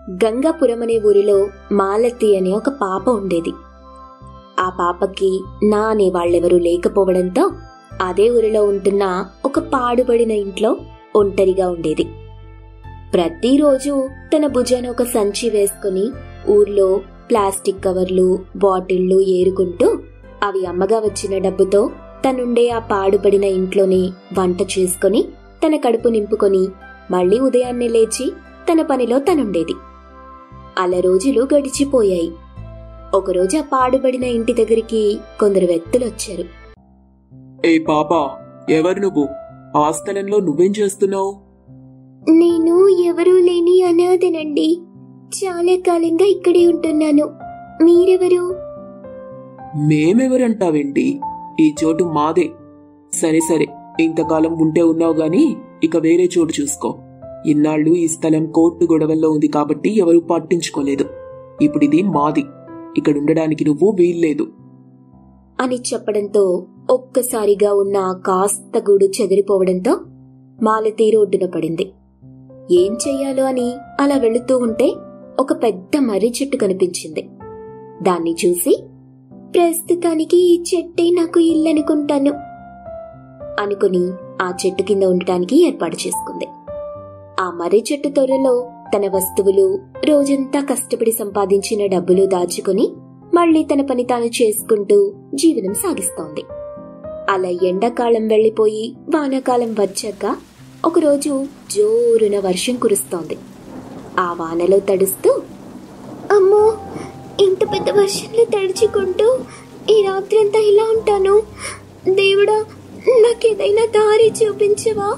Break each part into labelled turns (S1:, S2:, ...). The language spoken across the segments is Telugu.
S1: గంగాపురం అనే ఊరిలో మాలతి అనే ఒక పాప ఉండేది ఆ పాపకి నా అనే వాళ్ళెవరూ లేకపోవడంతో అదే ఊరిలో ఉంటున్న ఒక పాడుబడిన ఇంట్లో ఒంటరిగా ఉండేది ప్రతిరోజు తన భుజాన ఒక సంచి వేసుకుని ఊర్లో ప్లాస్టిక్ కవర్లు బాటిళ్లు ఏరుకుంటూ అవి అమ్మగా వచ్చిన డబ్బుతో తనుండే ఆ పాడుపడిన ఇంట్లోనే వంట చేసుకొని తన కడుపు నింపుకొని మళ్ళీ ఉదయాన్నే లేచి తన పనిలో తనుండేది అలా రోజులు గడిచిపోయాయి ఒకరోజు ఆ పాడుబడిన ఇంటి దగ్గరికి కొందరు వ్యక్తులు వచ్చారు
S2: ఏ పాప ఎవరు నువ్వు ఆ స్థలంలో నువ్వేం చేస్తున్నావు
S1: నేను ఎవరూ లేని అనాథనండి చాలా కాలంగా ఇక్కడే ఉంటున్నాను మీరెవరు
S2: మేమెవరంటావేంటి ఈ చోటు మాదే సరే సరే ఇంతకాలం ఉంటే ఉన్నావు గాని ఇక వేరే చోటు చూసుకో ఇన్నాళ్ళు ఈ స్థలం కోర్టు గొడవల్లో ఉంది కాబట్టి ఎవరూ పట్టించుకోలేదు ఇప్పుడు ఇది మాది ఇక్కడ ఉండడానికి నువ్వు వీల్లేదు
S1: అని చెప్పడంతో ఒక్కసారిగా ఉన్న ఆ కాస్త గూడు చెదిరిపోవడంతో మాలతి రోడ్డున పడింది ఏం చెయ్యాలో అని అలా వెళుతూ ఉంటే ఒక పెద్ద మర్రి చెట్టు కనిపించింది దాన్ని చూసి ప్రస్తుతానికి ఈ చెట్టే నాకు ఇల్లనుకుంటాను అనుకుని ఆ చెట్టు కింద ఉండటానికి ఏర్పాటు చేసుకుంది ఆ మర్రి చెట్టు తొర్రలో తన వస్తువులు రోజంతా కష్టపడి సంపాదించిన డబ్బులు దాచుకుని మళ్ళీ తన పని తాను చేసుకుంటూ జీవనం సాగిస్తోంది అలా ఎండాకాలం వెళ్లిపోయి వానాకాలం వచ్చాక ఒకరోజు జోరున వర్షం కురుస్తోంది ఆ వానలో తడుస్తూ అమ్మో ఇంత పెద్ద వర్షంలో తడుచుకుంటూ ఈ రాత్రంతా ఇలా ఉంటాను దేవుడా నాకేదైనా దారి చూపించవా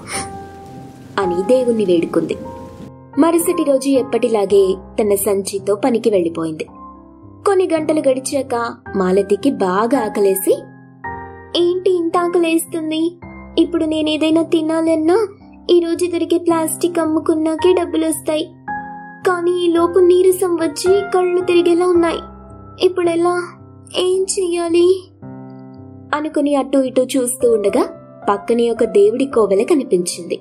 S1: అని దేవుణ్ణి వేడుకుంది మరుసటి రోజు ఎప్పటిలాగే తన సంచితో పనికి వెళ్లిపోయింది కొన్ని గంటలు గడిచాక మాలతికి బాగా ఆకలేసి ఏంటి ఇంత ఆకలేస్తుంది ఇప్పుడు నేనేదైనా తినాలన్నా ఈ రోజు దొరికే ప్లాస్టిక్ అమ్ముకున్నాకే డబ్బులు వస్తాయి కానీ ఈ లోపు నీరసం వచ్చి కళ్ళు తిరిగేలా ఉన్నాయి ఇప్పుడు ఎలా ఏం చెయ్యాలి అనుకుని అటు ఇటు చూస్తూ ఉండగా పక్కనే ఒక దేవుడి కోవెల కనిపించింది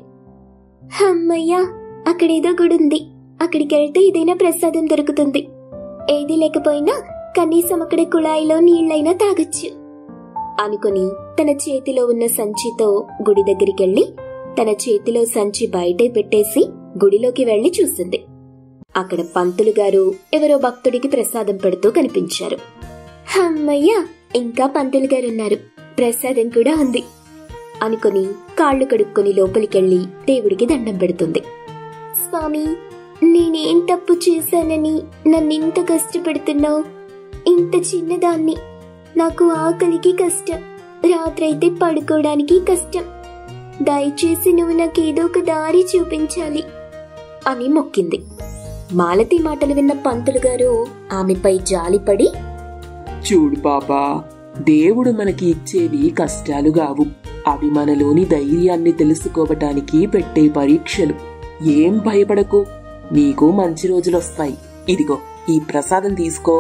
S1: అమ్మయ్యా అక్కడేదో గుడుంది అక్కడికి వెళ్తే ఏదైనా ప్రసాదం దొరుకుతుంది ఏది లేకపోయినా కనీసం అక్కడ కుళాయిలో నీళ్లైనా తాగొచ్చు అనుకుని తన చేతిలో ఉన్న సంచితో గుడి దగ్గరికెళ్లి తన చేతిలో సంచి బయటే పెట్టేసి గుడిలోకి వెళ్లి చూసింది అక్కడ పంతులు గారు ఎవరో భక్తుడికి ప్రసాదం పెడుతూ కనిపించారు అమ్మయ్యా ఇంకా పంతులు గారున్నారు ప్రసాదం కూడా ఉంది అనుకుని కాళ్ళు కడుక్కొని లోపలికెళ్లి దేవుడికి దండం పెడుతుంది స్వామి నేనేం తప్పు చేశానని నన్నింత కష్టపెడుతున్నావు ఇంత చిన్నదాన్ని నాకు ఆకలికి కష్టం రాత్రైతే పడుకోవడానికి కష్టం దయచేసి నువ్వు నాకేదో ఒక దారి చూపించాలి అని మొక్కింది మాలతి మాటలు విన్న పంతులు గారు ఆమెపై జాలిపడి
S2: చూడు పాపా దేవుడు మనకి ఇచ్చేవి కష్టాలు కావు అవి మనలోని ధైర్యాన్ని తెలుసుకోవటానికి పెట్టే పరీక్షలు ఏం భయపడకు నీకు మంచి రోజులొస్తాయి ఇదిగో ఈ ప్రసాదం తీసుకో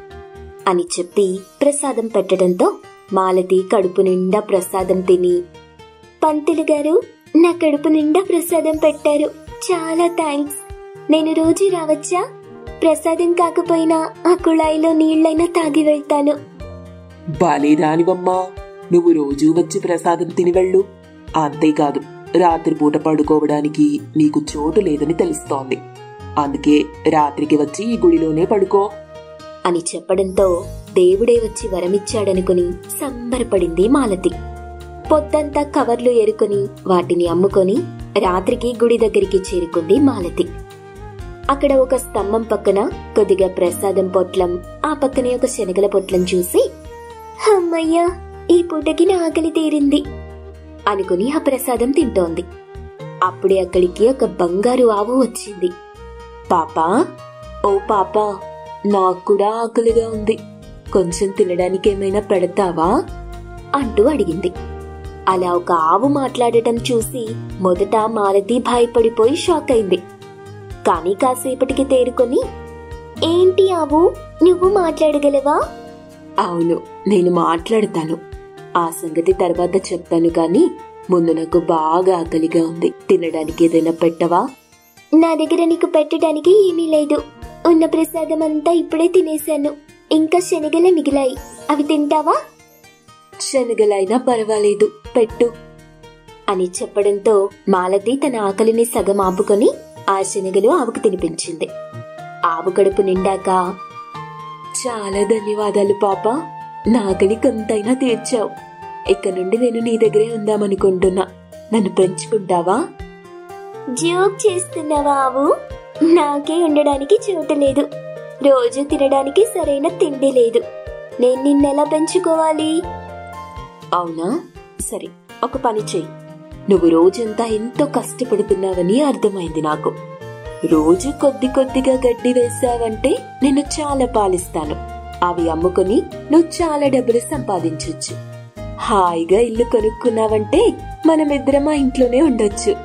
S1: అని చెప్పి ప్రసాదం పెట్టడంతో మాలతి కడుపు నిండా ప్రసాదం తిని పంతులు గారు నా కడుపు నిండా ప్రసాదం పెట్టారు చాలా థ్యాంక్స్ నేను రోజు రావచ్చా ప్రసాదం కాకపోయినా ఆ కుళాయిలో నీళ్లైనా తాగి వెళ్తాను
S2: బాలేదానివమ్మా నువ్వు రోజూ వచ్చి ప్రసాదం తిని వెళ్ళు అంతేకాదు రాత్రిపూట పడుకోవడానికి నీకు చోటు లేదని తెలుస్తోంది అందుకే రాత్రికి వచ్చి ఈ గుడిలోనే పడుకో
S1: అని చెప్పడంతో దేవుడే వచ్చి వరమిచ్చాడనుకుని సంబరపడింది మాలతి పొద్దంతా కవర్లు ఏరుకొని వాటిని అమ్ముకొని రాత్రికి గుడి దగ్గరికి చేరుకుంది మాలతి అక్కడ ఒక స్తంభం పక్కన కొద్దిగా ప్రసాదం పొట్లం ఆ పక్కనే ఒక శనగల పొట్లం చూసి అమ్మయ్యా ఈ పూటకి నా ఆకలి తీరింది అనుకుని ఆ ప్రసాదం తింటోంది అప్పుడే అక్కడికి ఒక బంగారు ఆవు వచ్చింది పాపా ఓ పాపా నాకు కూడా ఆకలిగా ఉంది కొంచెం తినడానికి ఏమైనా పెడతావా అంటూ అడిగింది అలా ఒక ఆవు మాట్లాడటం చూసి మొదట మాలతి భయపడిపోయి షాక్ అయింది కానీ కాసేపటికి తేరుకొని ఏంటి ఆవు నువ్వు మాట్లాడగలవా అవును నేను మాట్లాడతాను ఆ సంగతి తర్వాత చెప్తాను కానీ ముందు నాకు బాగా ఆకలిగా ఉంది తినడానికి ఏదైనా పెట్టవా నా దగ్గర నీకు పెట్టడానికి ఏమీ లేదు ఉన్న ప్రసాదం అంతా ఇప్పుడే తినేశాను ఇంకా శనగలే మిగిలాయి అవి తింటావా శనగలైనా పర్వాలేదు పెట్టు అని చెప్పడంతో మాలతి తన ఆకలిని సగం ఆపుకొని ఆ శనగలు ఆవుకు తినిపించింది ఆవు కడుపు నిండాక చాలా ధన్యవాదాలు పాప నా ఆకలి కొంతైనా తీర్చావు ఇక నుండి నేను నీ దగ్గరే ఉందామనుకుంటున్నా నన్ను పెంచుకుంటావా జోక్ చేస్తున్నావా ఆవు నాకే ఉండడానికి చోటు లేదు రోజు తినడానికి సరైన తిండి లేదు నేను నిన్నెలా పెంచుకోవాలి అవునా సరే ఒక పని చెయ్యి నువ్వు రోజంతా ఎంతో కష్టపడుతున్నావని అర్థమైంది నాకు రోజు కొద్ది కొద్దిగా గడ్డి వేసావంటే నేను చాలా పాలిస్తాను అవి అమ్ముకుని నువ్వు చాలా డబ్బులు సంపాదించొచ్చు హాయిగా ఇల్లు కొనుక్కున్నావంటే మనమిద్దరం ఆ ఇంట్లోనే ఉండొచ్చు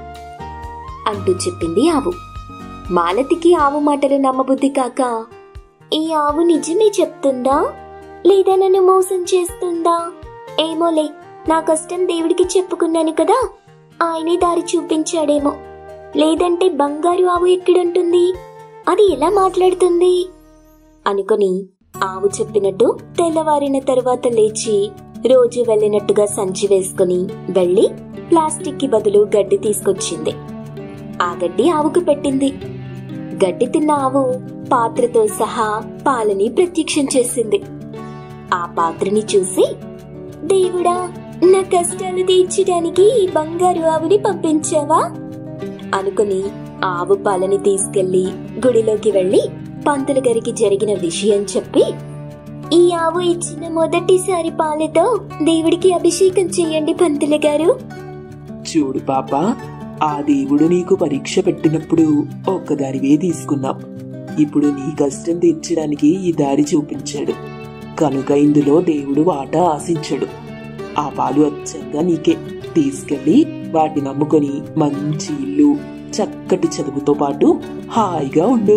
S1: అంటూ చెప్పింది ఆవు మాలతికి ఆవు మాటలు నమ్మబుద్ధి కాక ఈ ఆవు నిజమే చెప్తుందా లేదా నన్ను మోసం చేస్తుందా ఏమోలే నా కష్టం దేవుడికి చెప్పుకున్నాను కదా ఆయనే దారి చూపించాడేమో లేదంటే బంగారు ఆవు ఎక్కడుంటుంది అది ఎలా మాట్లాడుతుంది అనుకుని ఆవు చెప్పినట్టు తెల్లవారిన తరువాత లేచి రోజు వెళ్ళినట్టుగా సంచి వేసుకుని వెళ్ళి ప్లాస్టిక్ కి బదులు గడ్డి తీసుకొచ్చింది ఆ గడ్డి ఆవుకు పెట్టింది గడ్డి తిన్న ఆవు పాత్రతో సహా పాలని ప్రత్యక్షం చేసింది ఆ పాత్రని చూసి దేవుడా నా కష్టాలు తీర్చడానికి ఈ బంగారు ఆవుని పంపించావా అనుకుని ఆవు పాలని తీసుకెళ్లి గుడిలోకి వెళ్లి పంతులు గారికి జరిగిన విషయం చెప్పి ఈ ఆవు ఇచ్చిన మొదటిసారి పాలతో దేవుడికి అభిషేకం చేయండి పంతులు గారు
S2: చూడు పాప ఆ దేవుడు నీకు పరీక్ష పెట్టినప్పుడు ఒక్కదారివే తీసుకున్నావు ఇప్పుడు నీ కష్టం తీర్చడానికి ఈ దారి చూపించాడు కనుక ఇందులో దేవుడు వాటా ఆశించడు ఆ పాలు అచ్చంగా నీకే తీసుకెళ్లి వాటిని నమ్ముకొని మంచి ఇల్లు చక్కటి చదువుతో పాటు హాయిగా ఉండు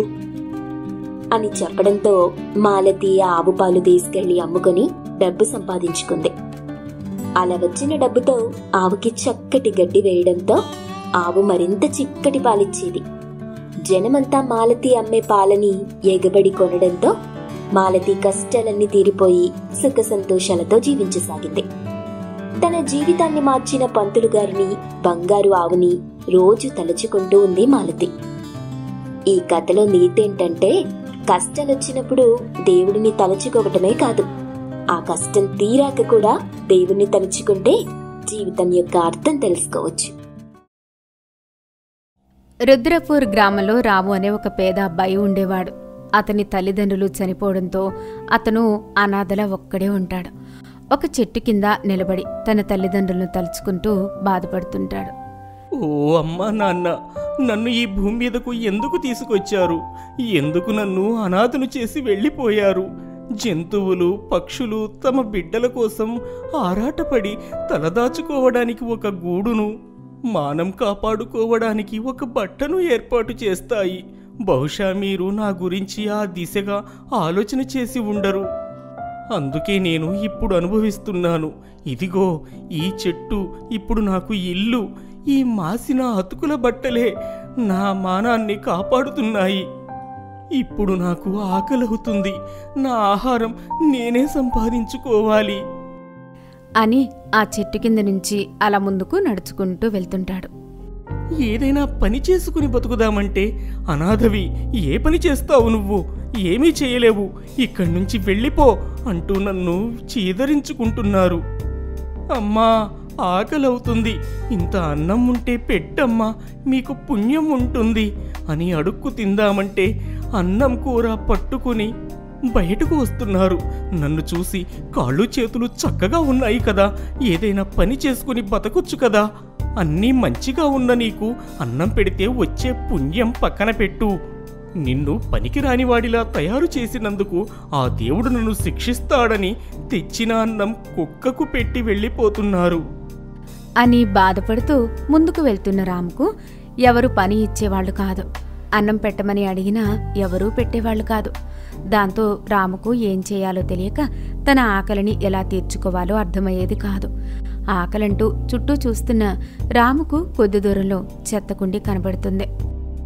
S1: అని చెప్పడంతో మాలతి ఆ ఆవు పాలు తీసుకెళ్లి అమ్ముకొని డబ్బు సంపాదించుకుంది అలా వచ్చిన డబ్బుతో ఆవుకి చక్కటి గడ్డి వేయడంతో ఆవు మరింత చిక్కటి పాలిచ్చేది జనమంతా మాలతి అమ్మే పాలని ఎగబడి కొనడంతో మాలతి కష్టాలన్నీ తీరిపోయి సుఖ సంతోషాలతో జీవించసాగింది తన జీవితాన్ని మార్చిన పంతులు గారిని బంగారు ఆవుని రోజు తలుచుకుంటూ ఉంది మాలతి ఈ కథలో నీతేంటంటే కష్టాలొచ్చినప్పుడు దేవుడిని తలుచుకోవటమే కాదు ఆ కష్టం తీరాక కూడా దేవుణ్ణి తలుచుకుంటే జీవితం యొక్క అర్థం తెలుసుకోవచ్చు
S3: రుద్రపూర్ గ్రామంలో రాము అనే ఒక పేద అబ్బాయి ఉండేవాడు అతని తల్లిదండ్రులు చనిపోవడంతో అతను అనాథల ఒక్కడే ఉంటాడు ఒక చెట్టు కింద నిలబడి తన తల్లిదండ్రులను తలుచుకుంటూ బాధపడుతుంటాడు
S4: ఓ అమ్మా నాన్న నన్ను ఈ భూమి మీదకు ఎందుకు తీసుకొచ్చారు ఎందుకు నన్ను అనాథను చేసి వెళ్ళిపోయారు జంతువులు పక్షులు తమ బిడ్డల కోసం ఆరాటపడి తలదాచుకోవడానికి ఒక గూడును మానం కాపాడుకోవడానికి ఒక బట్టను ఏర్పాటు చేస్తాయి బహుశా మీరు నా గురించి ఆ దిశగా ఆలోచన చేసి ఉండరు అందుకే నేను ఇప్పుడు అనుభవిస్తున్నాను ఇదిగో ఈ చెట్టు ఇప్పుడు నాకు ఇల్లు ఈ మాసిన అతుకుల బట్టలే నా మానాన్ని కాపాడుతున్నాయి ఇప్పుడు నాకు ఆకలవుతుంది నా ఆహారం నేనే సంపాదించుకోవాలి
S3: అని ఆ చెట్టు కింద నుంచి అలా ముందుకు నడుచుకుంటూ వెళ్తుంటాడు
S4: ఏదైనా పని చేసుకుని బతుకుదామంటే అనాథవి ఏ పని చేస్తావు నువ్వు ఏమీ చేయలేవు ఇక్కడి నుంచి వెళ్ళిపో అంటూ నన్ను చీదరించుకుంటున్నారు అమ్మా ఆకలవుతుంది ఇంత అన్నం ఉంటే పెట్టమ్మా మీకు పుణ్యం ఉంటుంది అని అడుక్కు తిందామంటే అన్నం కూర పట్టుకుని బయటకు వస్తున్నారు నన్ను చూసి కాళ్ళు చేతులు చక్కగా ఉన్నాయి కదా ఏదైనా పని చేసుకుని బతకొచ్చు కదా అన్నీ మంచిగా ఉన్న నీకు అన్నం పెడితే వచ్చే పుణ్యం పక్కన పెట్టు నిన్ను పనికిరాని వాడిలా తయారు చేసినందుకు ఆ దేవుడు నన్ను శిక్షిస్తాడని తెచ్చిన అన్నం కుక్కకు పెట్టి వెళ్ళిపోతున్నారు
S3: అని బాధపడుతూ ముందుకు వెళ్తున్న రాముకు ఎవరు పని ఇచ్చేవాళ్ళు కాదు అన్నం పెట్టమని అడిగినా ఎవరూ పెట్టేవాళ్ళు కాదు దాంతో రాముకు ఏం చేయాలో తెలియక తన ఆకలిని ఎలా తీర్చుకోవాలో అర్థమయ్యేది కాదు ఆకలంటూ చుట్టూ చూస్తున్న రాముకు కొద్ది దూరంలో చెత్తకుండి కనబడుతుంది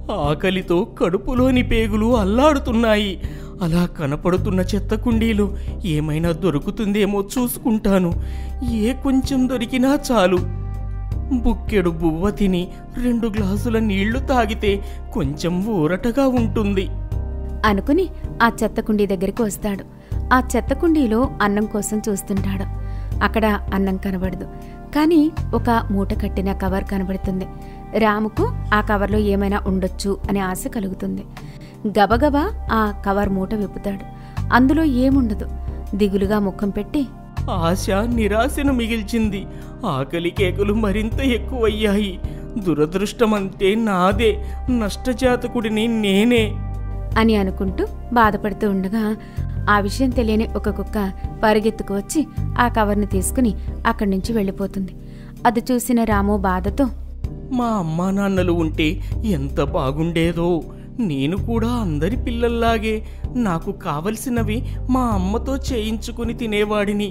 S4: ఆకలితో కడుపులోని పేగులు అల్లాడుతున్నాయి అలా కనపడుతున్న చెత్త కుండీలో ఏమైనా దొరుకుతుందేమో చూసుకుంటాను ఏ కొంచెం దొరికినా చాలు బుక్కెడు బువ్వ తిని రెండు గ్లాసుల నీళ్లు తాగితే కొంచెం ఊరటగా ఉంటుంది
S3: అనుకుని ఆ చెత్త కుండీ దగ్గరికి వస్తాడు ఆ చెత్త కుండీలో అన్నం కోసం చూస్తుంటాడు అక్కడ అన్నం కనబడదు కానీ ఒక మూట కట్టిన కవర్ కనబడుతుంది రాముకు ఆ కవర్లో ఏమైనా ఉండొచ్చు అనే ఆశ కలుగుతుంది గబగబా ఆ కవర్ మూట విప్పుతాడు అందులో ఏముండదు దిగులుగా ముఖం పెట్టి
S4: ఆశ నిరాశను మిగిల్చింది ఆకలి కేకలు మరింత ఎక్కువయ్యాయి దురదృష్టమంటే నాదే నష్టజాతకుడిని నేనే
S3: అని అనుకుంటూ బాధపడుతూ ఉండగా ఆ విషయం తెలియని ఒక కుక్క పరిగెత్తుకు వచ్చి ఆ కవర్ని తీసుకుని అక్కడి నుంచి వెళ్ళిపోతుంది అది చూసిన రాము బాధతో
S4: మా అమ్మా నాన్నలు ఉంటే ఎంత బాగుండేదో నేను కూడా అందరి పిల్లల్లాగే నాకు కావలసినవి మా అమ్మతో చేయించుకుని తినేవాడిని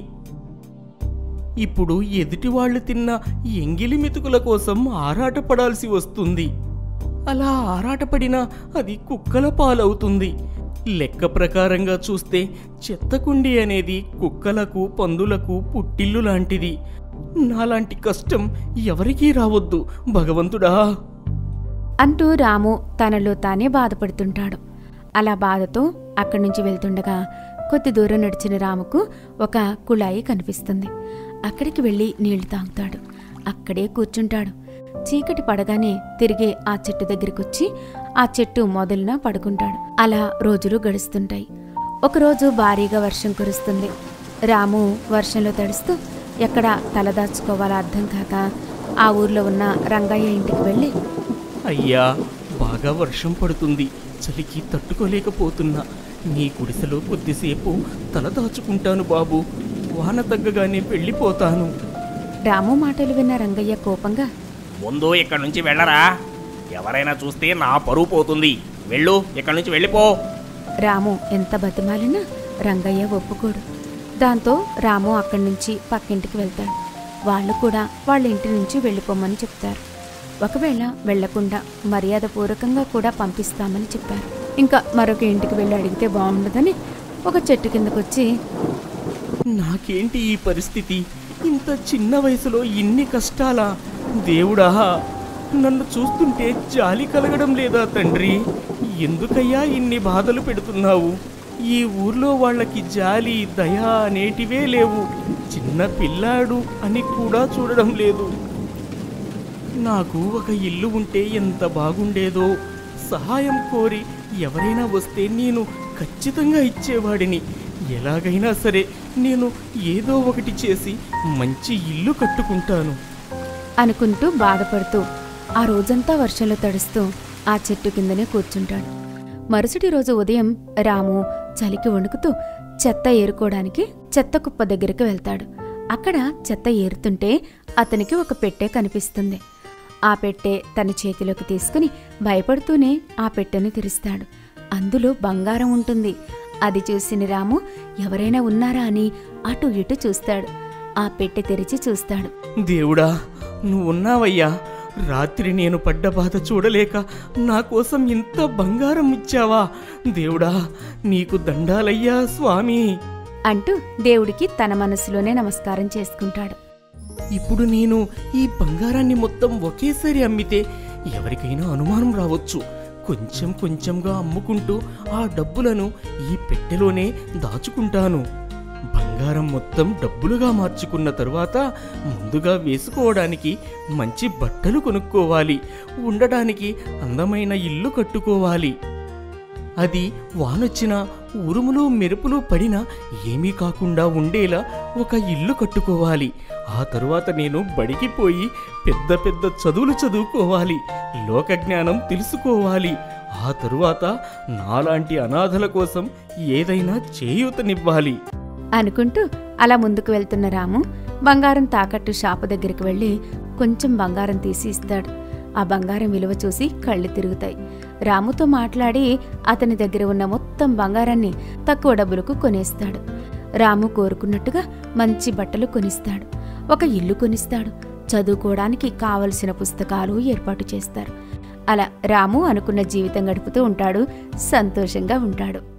S4: ఇప్పుడు ఎదుటి వాళ్ళు తిన్న ఎంగిలి మెతుకుల కోసం ఆరాటపడాల్సి వస్తుంది అలా ఆరాటపడినా అది కుక్కల పాలవుతుంది లెక్క ప్రకారంగా చూస్తే చెత్తకుండి అనేది కుక్కలకు పందులకు పుట్టిల్లు లాంటిది నాలాంటి కష్టం ఎవరికీ రావద్దు భగవంతుడా
S3: అంటూ రాము తనలో తానే బాధపడుతుంటాడు అలా బాధతో అక్కడి నుంచి వెళ్తుండగా కొద్ది దూరం నడిచిన రాముకు ఒక కుళాయి కనిపిస్తుంది అక్కడికి వెళ్ళి నీళ్లు తాగుతాడు అక్కడే కూర్చుంటాడు చీకటి పడగానే తిరిగి ఆ చెట్టు దగ్గరికొచ్చి ఆ చెట్టు మొదలున పడుకుంటాడు అలా రోజులు గడుస్తుంటాయి ఒకరోజు భారీగా వర్షం కురుస్తుంది రాము వర్షంలో తడుస్తూ ఎక్కడ తలదాచుకోవాలో అర్థం కాక ఆ ఊర్లో ఉన్న రంగయ్య ఇంటికి వెళ్ళి
S4: అయ్యా బాగా వర్షం పడుతుంది చలికి తట్టుకోలేకపోతున్నా నీ గుడిసెలో కొద్దిసేపు తల దాచుకుంటాను బాబు వాన తగ్గగానే వెళ్ళిపోతాను
S3: రాము మాటలు విన్న రంగయ్య కోపంగా
S5: ముందు ఇక్కడి నుంచి వెళ్ళరా ఎవరైనా చూస్తే నా పరువు పోతుంది వెళ్ళు ఇక్కడి నుంచి వెళ్ళిపో
S3: రాము ఎంత బతిమాలినా రంగయ్య ఒప్పుకోడు దాంతో రాము అక్కడి నుంచి పక్కింటికి వెళ్తాడు వాళ్ళు కూడా వాళ్ళ ఇంటి నుంచి వెళ్ళిపోమని చెప్తారు ఒకవేళ వెళ్లకుండా మర్యాదపూర్వకంగా కూడా పంపిస్తామని చెప్పారు ఇంకా మరొక ఇంటికి వెళ్ళి అడిగితే బాగుండదని ఒక చెట్టు కిందకొచ్చి
S4: నాకేంటి ఈ పరిస్థితి ఇంత చిన్న వయసులో ఇన్ని కష్టాలా దేవుడా నన్ను చూస్తుంటే జాలి కలగడం లేదా తండ్రి ఎందుకయ్యా ఇన్ని బాధలు పెడుతున్నావు ఈ ఊర్లో వాళ్ళకి జాలి దయ అనేటివే లేవు చిన్న పిల్లాడు అని కూడా చూడడం లేదు నాకు ఒక ఇల్లు ఉంటే ఎంత బాగుండేదో సహాయం కోరి ఎవరైనా వస్తే నేను ఖచ్చితంగా ఇచ్చేవాడిని ఎలాగైనా సరే నేను ఏదో ఒకటి చేసి మంచి ఇల్లు కట్టుకుంటాను
S3: అనుకుంటూ బాధపడుతూ ఆ రోజంతా వర్షంలో తడుస్తూ ఆ చెట్టు కిందనే కూర్చుంటాడు మరుసటి రోజు ఉదయం రాము చలికి వణుకుతూ చెత్త ఏరుకోవడానికి చెత్త కుప్ప దగ్గరికి వెళ్తాడు అక్కడ చెత్త ఏరుతుంటే అతనికి ఒక పెట్టె కనిపిస్తుంది ఆ పెట్టె తన చేతిలోకి తీసుకుని భయపడుతూనే ఆ పెట్టెను తెరుస్తాడు అందులో బంగారం ఉంటుంది అది చూసిన రాము ఎవరైనా ఉన్నారా అని అటు ఇటు చూస్తాడు ఆ పెట్టె తెరిచి చూస్తాడు
S4: దేవుడా నువ్వు ఉన్నావయ్యా రాత్రి నేను పడ్డ బాధ చూడలేక నా కోసం ఇంత బంగారం ఇచ్చావా దేవుడా నీకు దండాలయ్యా స్వామి
S3: అంటూ దేవుడికి తన మనసులోనే నమస్కారం చేసుకుంటాడు
S4: ఇప్పుడు నేను ఈ బంగారాన్ని మొత్తం ఒకేసారి అమ్మితే ఎవరికైనా అనుమానం రావచ్చు కొంచెం కొంచెంగా అమ్ముకుంటూ ఆ డబ్బులను ఈ పెట్టెలోనే దాచుకుంటాను బంగారం మొత్తం డబ్బులుగా మార్చుకున్న తరువాత ముందుగా వేసుకోవడానికి మంచి బట్టలు కొనుక్కోవాలి ఉండడానికి అందమైన ఇల్లు కట్టుకోవాలి అది వానొచ్చిన ఉరుములు మెరుపులు పడినా ఏమీ కాకుండా ఉండేలా ఒక ఇల్లు కట్టుకోవాలి ఆ తరువాత నేను బడికి పోయి పెద్ద పెద్ద చదువులు చదువుకోవాలి లోకజ్ఞానం తెలుసుకోవాలి ఆ తరువాత నాలాంటి అనాథల కోసం ఏదైనా చేయూతనివ్వాలి
S3: అనుకుంటూ అలా ముందుకు వెళ్తున్న రాము బంగారం తాకట్టు షాపు దగ్గరికి వెళ్ళి కొంచెం బంగారం తీసి ఇస్తాడు ఆ బంగారం విలువ చూసి కళ్ళు తిరుగుతాయి రాముతో మాట్లాడి అతని దగ్గర ఉన్న మొత్తం బంగారాన్ని తక్కువ డబ్బులకు కొనేస్తాడు రాము కోరుకున్నట్టుగా మంచి బట్టలు కొనిస్తాడు ఒక ఇల్లు కొనిస్తాడు చదువుకోవడానికి కావలసిన పుస్తకాలు ఏర్పాటు చేస్తారు అలా రాము అనుకున్న జీవితం గడుపుతూ ఉంటాడు సంతోషంగా ఉంటాడు